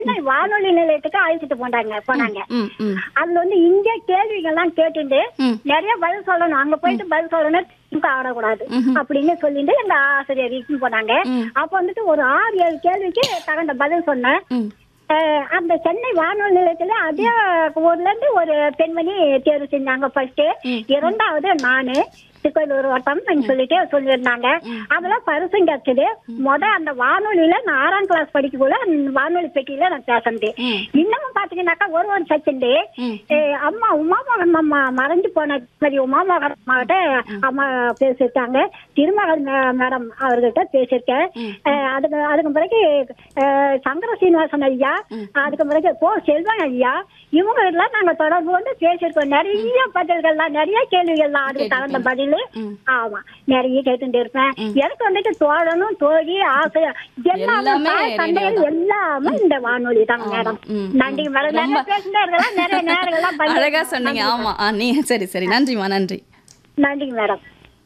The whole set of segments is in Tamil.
வானொலி நிலையத்துக்கு அழைச்சிட்டு போனாங்க போனாங்க ம் ம் அதுல வந்து இங்க கேள்விகள்லாம் கேட்டுட்டு ம். நிறைய பதில் சொல்லணும் அங்க போயிட்டு பதில் சொல்லணும் திமுக ஆடக்கூடாது அப்படின்னு சொல்லிட்டு எங்க ஆசிரியர் இட்டுன்னு போனாங்க ம். அப்ப வந்துட்டு ஒரு ஆறு ஏழு கேள்விக்கு தகுந்த பதில் சொன்னேன் ம் அஹ் அந்த சென்னை வானொலி நிலையத்துல அதே ஊர்ல இருந்து ஒரு பெண்மணி தேர்வு செஞ்சாங்க ஃபர்ஸ்ட் இரண்டாவது நானு திருக்கோயிலூர் வட்டம் சொல்லிட்டு சொல்லியிருந்தாங்க அதெல்லாம் பரிசும் கிடைச்சது முத அந்த வானொலியில நான் ஆறாம் கிளாஸ் படிக்கக்குள்ள அந்த வானொலி பெட்டியில நான் பேசுனது இன்னமும் பாத்தீங்கன்னாக்கா ஒரு ஒரு செகண்ட் அம்மா உமா மகன் அம்மா மறைஞ்சு போன சரி உமா மகன் அம்மாகிட்ட அம்மா பேசியிருக்காங்க திருமகன் மே- மேடம் அவர்கிட்ட பேசியிருக்கேன் அஹ் அதுக்கு அதுக்கு பிறகு அஹ் சங்கர சீனிவாசன் ஐயா அதுக்கு பிறகு போ செல்வன் ஐயா இவங்க எல்லாம் நாங்க தொடர்பு கொண்டு பேசியிருக்கோம் நிறைய பதில்கள்லாம் நிறைய கேள்விகள்லாம் அதுக்கு தகுந்த பதில் ஆமா நிறைய கேட்டுட்டு இருப்பேன் எனக்கு வந்துட்டு தோழனும் தோழி ஆசை எல்லாமே எல்லாமே தாய் தந்தையர் radio தான். எல்லாமே இந்த வானொலி தாங்க மேடம் ம், நன்றி மேடம் நிறைய பேசிட்டே இருக்கலாம் நிறைய நேரங்கள்லாம் பண்ணி- அழகா சொன்னீங்க ஆமா ஆ நீ சரி சரி நன்றிம்மா நன்றி நன்றிங்க மேடம்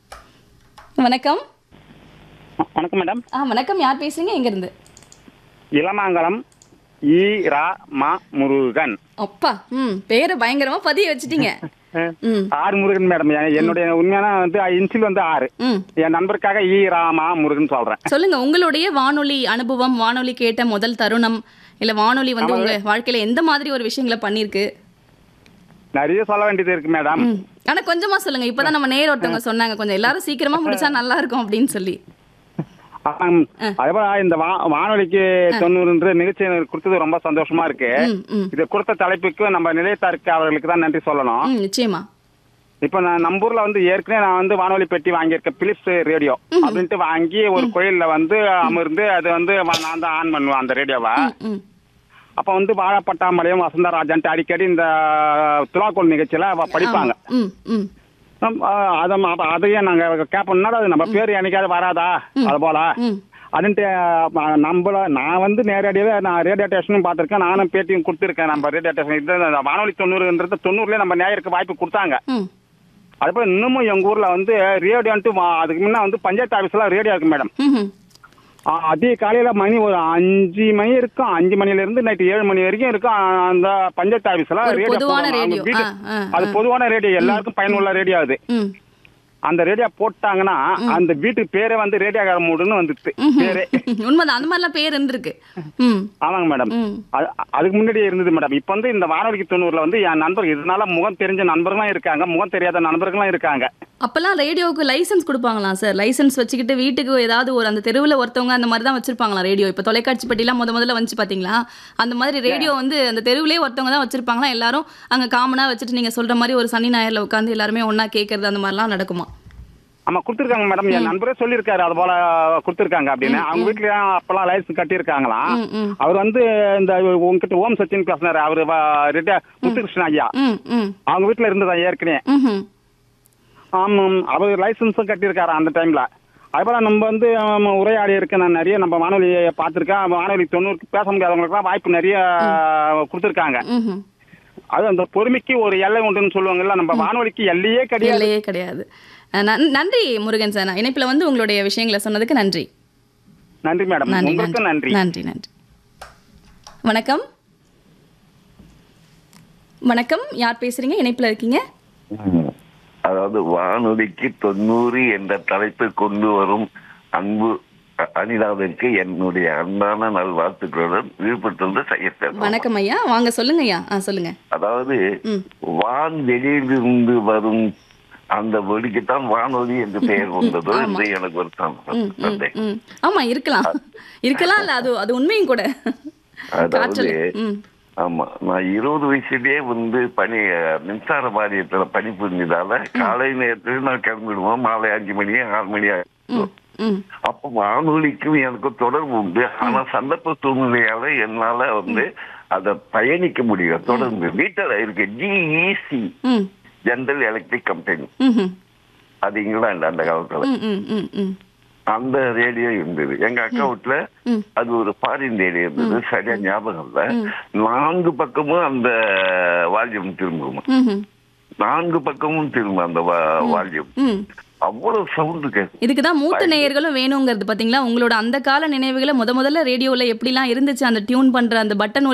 வணக்கம் வணக்கம் மேடம் ஆ வணக்கம் யார் பேசுறீங்க எங்க இருந்து இளமாங்கலம் ஈ ரா மா முருகன் அப்பா ம் பேரை பயங்கரமா பதிய வச்சிட்டீங்க ம் ஆறு முருகன் மேடம் எ- என்னுடைய உண்மையான வந்து இன்சில் வந்து ஆறு ம் என் நண்பருக்காக ஈ ரா மா முருகன் சொல்றேன் சொல்லுங்க உங்களுடைய வானொலி அனுபவம் வானொலி கேட்ட முதல் தருணம் இல்ல வானொலி வந்து உங்க வாழ்க்கையில எந்த மாதிரி ஒரு விஷயங்களை பண்ணிருக்கு நிறைய சொல்ல வேண்டியது இருக்கு மேடம் ம். ஆனா கொஞ்சமா சொல்லுங்க இப்பதான் நம்ம நேர் ஒருத்தவங்க சொன்னாங்க கொஞ்சம் எல்லாரும் சீக்கிரமா முடிச்சா நல்லா இருக்கும் அப்படின்னு சொல்லி ஆம், அதே போல இந்த வா- வானொலிக்கு தொண்ணூறுன்ற நிகழ்ச்சி எனக்கு கொடுத்தது ரொம்ப சந்தோஷமா இருக்கு ம் ம் இது கொடுத்த தலைப்புக்கு நம்ம நிலையத்தாருக்கு அவர்களுக்கு தான் நன்றி சொல்லணும் ம் நிச்சயமா இப்ப நான் நம்ம ஊர்ல வந்து ஏற்கனவே நான் வந்து வானொலி பெட்டி வாங்கியிருக்கேன் பிலிப்ஸ் ரேடியோ அப்படின்ட்டு வாங்கி ஒரு கோயில்ல வந்து அமர்ந்து அது வந்து வ- நான் தான் ஆன் பண்ணுவேன் அந்த ரேடியோவை ம் அப்ப வந்து வாழப்பட்டாமலையும் வசந்தராஜன்ட்டு அடிக்கடி இந்த துலாக்கோல் நிகழ்ச்சியில அவ படிப்பாங்க ம் ம் நம், ஆ, அத ம- அதையே நாங்க கேட்போம்னா அது நம்ம பேர் என்னைக்காவது வராதா அது போல ம் அப்படின்ட்டு ம- நம்மள நான் வந்து நேரடியாவே நான் ரேடியோ ஸ்டேஷனும் பார்த்திருக்கேன் நானும் பேட்டியும் கொடுத்துருக்கேன் நம்ம ரேடியோ ஸ்டேஷன் இது இந்த வானொலி தொண்ணூறுன்றது தொண்ணூறுலயே நம்ம நேயருக்கு வாய்ப்பு கொடுத்தாங்க ம் அதுபோல இன்னமும் எங்க ஊர்ல வந்து ரேடியோன்ட்டு வா- அதுக்கு முன்ன வந்து பஞ்சாயத்து ஆபீஸ்ல ரேடியோ இருக்கு மேடம் ம் ஆ, அதிக காலையில மணி ஒரு அஞ்சு மணி இருக்கும் அஞ்சு மணில இருந்து நைட்டு ஏழு மணி வரைக்கும் இருக்கும் ஆ, அந்த பஞ்சாயத்து ஆபீஸ்ல ஒரு ரேடியோ பொதுவான போடுவாங்க. அவங்க ரேடியோ. வீட்டு- ஆ, ஆ, அது பொதுவான ரேடியோ எல்லாருக்கும் பயனுள்ள ரேடியோ அது ம் அந்த ரேடியோ போட்டாங்கன்னா அந்த வீட்டுக்கு பேரே வந்து ரேடியோகார மூடுன்னு வந்துச்சு பேரே உண்மைதான் அந்த மாதிரிலாம் பேர் இருந்திருக்கு ம் ஆமாங்க மேடம் ம் அது- அதுக்கு முன்னாடியே இருந்தது மேடம் இப்ப வந்து இந்த வானொலிக்கு தொண்ணூறுல வந்து என் நண்பர் இதனால முகம் தெரிஞ்ச நண்பர்களும் இருக்காங்க முகம் தெரியாத நண்பர்களும் இருக்காங்க அப்பெல்லாம் ரேடியோவுக்கு லைசென்ஸ் கொடுப்பாங்களாம் சார் லைசென்ஸ் வச்சுக்கிட்டு வீட்டுக்கு ஏதாவது ஒரு அந்த தெருவில் ஒருத்தவங்க அந்த மாதிரி தான் வச்சிருப்பாங்களாம் ரேடியோ இப்போ தொலைக்காட்சி பெட்டிலாம் முத முதல்ல வந்துச்சு பார்த்தீங்களா அந்த மாதிரி ரேடியோ வந்து அந்த தெருவிலே ஒருத்தவங்க தான் வச்சிருப்பாங்களாம் எல்லாரும் அங்கே காமனாக வச்சுட்டு நீங்கள் சொல்கிற மாதிரி ஒரு சனி ஞாயிறில் உட்காந்து எல்லாருமே ஒன்றா கேட்கறது அந்த மாதிரிலாம் நடக்குமா ஆமா கொடுத்துருக்காங்க மேடம் என் நண்பரே சொல்லியிருக்காரு அது போல கொடுத்துருக்காங்க அப்படின்னு அவங்க வீட்டுல அப்பெல்லாம் லைசன்ஸ் கட்டியிருக்காங்களாம் ம் ம் அவர் வந்து இந்த உங்ககிட்ட ஓம் சச்சின் பேசினாரு அவரு வ- ரெட்ட முத்துகிருஷ்ணன் ஐயா ம் ம் அவங்க வீட்டுல இருந்ததா ஏற்கனவே ம்ஹும். ஆமாம் அவர் லைசன்ஸும் கட்டியிருக்காரு அந்த டைம்ல அதுபோல நம்ம வந்து ஆம், உரையாடி இருக்க நான் நிறைய நம்ம வானொலியை பார்த்துருக்கேன் வானொலி தொண்ணூறுக்கு பேச முடியாதவங்களுக்குலாம் வாய்ப்பு நிறைய கொடுத்துருக்காங்க ம்ஹும். அது அந்த பொறுமைக்கு ஒரு எல்லை உண்டுன்னு சொல்லுவாங்கல்ல நம்ம வானொலிக்கு எல்லையே கிடையாது இல்லையே கிடையாது அஹ் நன்- நன்றி முருகன் சார் இணைப்பில் வந்து உங்களுடைய விஷயங்களை சொன்னதுக்கு நன்றி நன்றி மேடம் நன்றி உங்களுக்கு நன்றி நன்றி நன்றி வணக்கம் வணக்கம் யார் பேசுறீங்க இணைப்புல இருக்கீங்க ம். அதாவது வானொலிக்கு தொண்ணூறு என்ற தலைப்பை கொண்டு வரும் அன்பு அ- அனிதாவிற்கு என்னுடைய அன்பான நல்வாழ்த்துக்களுடன் விழுப்புரத்திலிருந்து செய்ய வணக்கம் ஐயா வாங்க சொல்லுங்க ஐயா ஆ சொல்லுங்க அதாவது ம். வான் வெளியிலிருந்து வரும் அந்த ஒலிக்குத்தான் வானொலி என்று பெயர் வந்தது என்று எனக்கு ஒரு சந்தேகம். ம், ம், சந்தேகம். ம். ஆமா இருக்கலாம் இருக்கலாம் இல்ல அது அது உண்மையும் கூட அதாவது காற்றல ம் ஆமா நான் இருபது வயசுலயே வந்து பணி அஹ், மின்சார வாரியத்துல பணி புரிஞ்சதால காலை நேரத்துல நான் கிளம்பிடுவோம் மாலை அஞ்சு மணி ஆறு மணி ஆகும். ம் அப்ப வானொலிக்கும் எனக்கு தொடர்பு உண்டு ஆனா சந்தர்ப்ப சூழ்நிலையால என்னால வந்து அத பயணிக்க முடியும் தொடர்ந்து வீட்டில் இருக்கு ஜிஇசி ம் ஜெனரல் எலக்ட்ரிக் கம்பெனி ம் அது இங்கிலாந்து அந்த காலத்துல ம் ம் ம் ம் அந்த ரேடியோ இருந்தது எங்க அக்கௌண்ட்ல ம். அது ஒரு ஃபாரின் ரேடியோ இருந்தது சரியா ஞாபகம் இல்ல நான்கு பக்கமும் அந்த வால்யூம் திரும்பும் ம் நான்கு பக்கமும் திரும்ப அந்த வால்யூம் ம் அவ்வளவு சவுண்டு கேட்கும் இதுக்கு தான் மூத்த நேயர்களும் வேணுங்கிறது பாத்தீங்களா உங்களோட அந்த கால நினைவுகளை முத முதல்ல ரேடியோல எப்படிலாம் இருந்துச்சு அந்த டியூன் பண்ற அந்த பட்டன்